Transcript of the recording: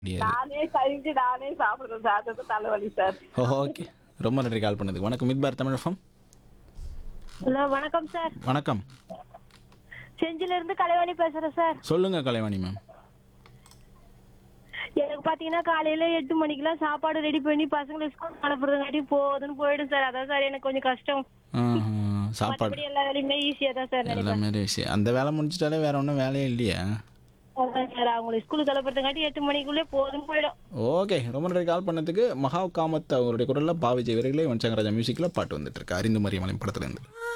முடியாது நானே கழிஞ்சு நானே சாப்பிடுறேன் சாப்பிட்டு தலைவலி சார் ஓகே ரொம்ப நன்றி கால் பண்ணதுக்கு வணக்கம் மித் பார் தமிழ் FM. ஹலோ வணக்கம் சார் வணக்கம் செஞ்சில இருந்து கலைவாணி பேசுறேன் சார் சொல்லுங்க கலைவாணி மேம் எனக்கு பாத்தீங்கன்னா காலையில எட்டு மணிக்கெல்லாம் சாப்பாடு ரெடி பண்ணி பசங்களை ஸ்கூல் அனுப்புறதுங்காட்டி போதுன்னு போயிடும் சார் அதான் சார் எனக்கு கொஞ்சம் கஷ்டம் சாப்பாடு மற்றபடி எல்லா வேலையுமே ஈஸியா தான் சார் நினைப்பேன் எல்லாமே விஷயம் அந்த வேலை முடிச்சிட்டாலே வேற ஒன்றும் வேலையே இல்லையா அதான் சார் அவங்களை ஸ்கூலுக்கு அனுப்புறதுங்காட்டி எட்டு மணிக்குள்ளே போதுன்னு போயிடும் ஓகே ரொம்ப நன்றி கால் பண்ணதுக்கு மகா காமத் அவங்களுடைய குரலில் பாவிஜய் விரைகளே வன்சங்கராஜா மியூசிக்கில் பாட்டு வந்துட்டு இருக்கு அறிந்து மரியமலை படத்துலேருந்து